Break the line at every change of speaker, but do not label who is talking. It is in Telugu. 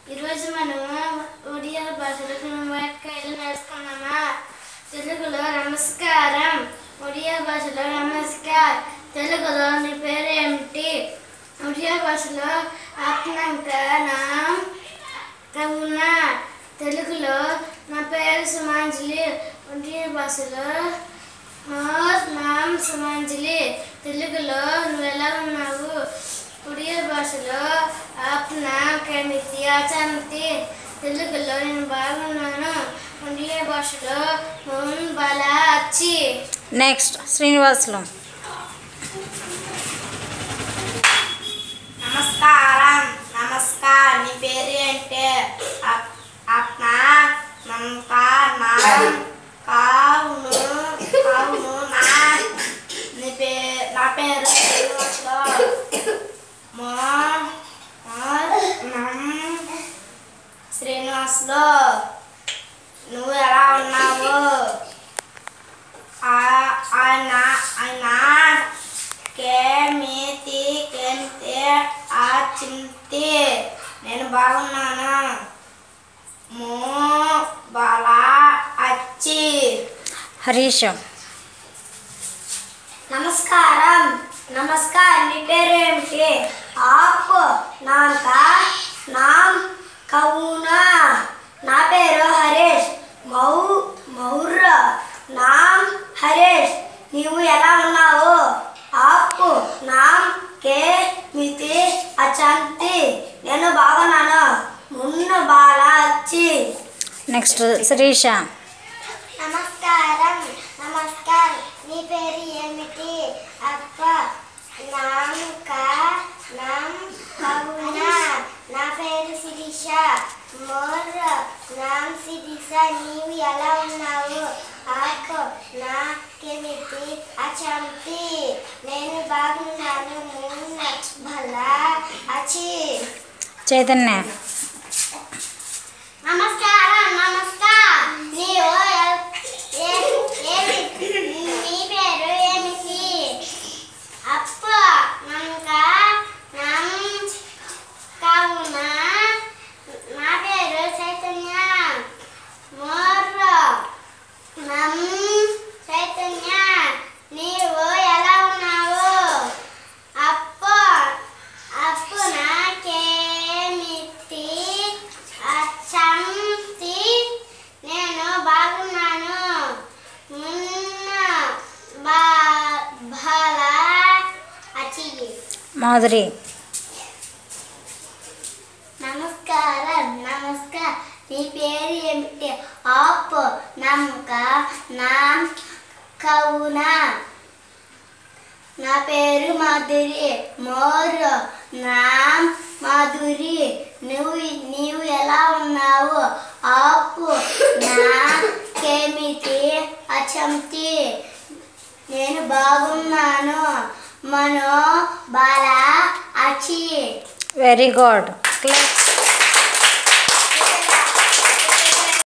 ఈరోజు మనము ఒడియా భాషలో కొన్ని వాక్యాలు నేర్చుకున్నామా తెలుగులో నమస్కారం ఒడియా భాషలో నమస్కార్ తెలుగులో నీ పేరు ఏమిటి ఒడియా భాషలో ఆత్మంక నాం కవున తెలుగులో నా పేరు సుమాంజలి ఒడియా భాషలో మోర్ నామ్ సుమాంజలి తెలుగులో నువ్వు ఎలా ఉన్నావు ఒడియా భాషలో ఆప్నా కెమితి ఆచామితి తెలుగులో నేను బాగున్నాను ఒడియా భాషలో మౌన్ బలా అచ్చి
నెక్స్ట్ శ్రీనివాసులు
నమస్కారం నమస్కారం నీ పేరు ఏంటి అప్నా నమస్కారం నా కావును కావును నా నీ పేరు నా పేరు శ్రీనివాసులు. మో మో- నమ్ శ్రీనివాసులు నువ్వు ఎలా ఉన్నావు ఆ- ఆయన ఆయన కేమితి కెంతే ఆ చింతి నేను బాగున్నాను మో బాలా అచ్చి
హరీష్
నమస్కారం నమస్కారం నీ పేరు ఏమిటి ఆప్ నాంత నామ్ కవునా నా పేరు హరీష్ మౌ మౌర్ర నామ్ హరీష్ నీవు ఎలా ఉన్నావు ఆప్ నామ్ కే మితి అచంతి నేను బాగున్నాను మున్న బాల వచ్చి
నెక్స్ట్ శిరీష
నమస్కారం నమస్కారం నీ పేరు ఏమిటి అప్ప నామక నమ్ కవున నా పేరు శిరీష మోర్ నామ్ శిరీష నీవు ఎలా ఉన్నావు అప్ప నాకేమిటి అచంతి నేను బాగున్నాను మున్న భల అచి
చైతన్య
నమస్కారం నమస్కారం నీవు ఎల్- ఏ- ఏమి నీ పేరు ఏమిటి అప్ప నమ్మక నమ్ కావున నా పేరు చైతన్య మోర్ర నమ్ చైతన్య నీవు ఎలా ఉన్నావు అప్ప అప్పు నాకేమిటి అచ్చంతి నేను బాగున్నాను మున్న బా బల అచి
మాధురి
నమస్కారం నమస్కారం నీ పేరు ఏమిటి ఆప్ నమ్మక నామ్ కవున నా పేరు మాధురి మోర్ నామ్ మాధురి నువ్వు నీవు ఎలా ఉన్నావు ఆపు నాకేమిటి అచంతి నేను బాగున్నాను మనో బాల అచి
వెరీ గుడ్ క్లాప్స్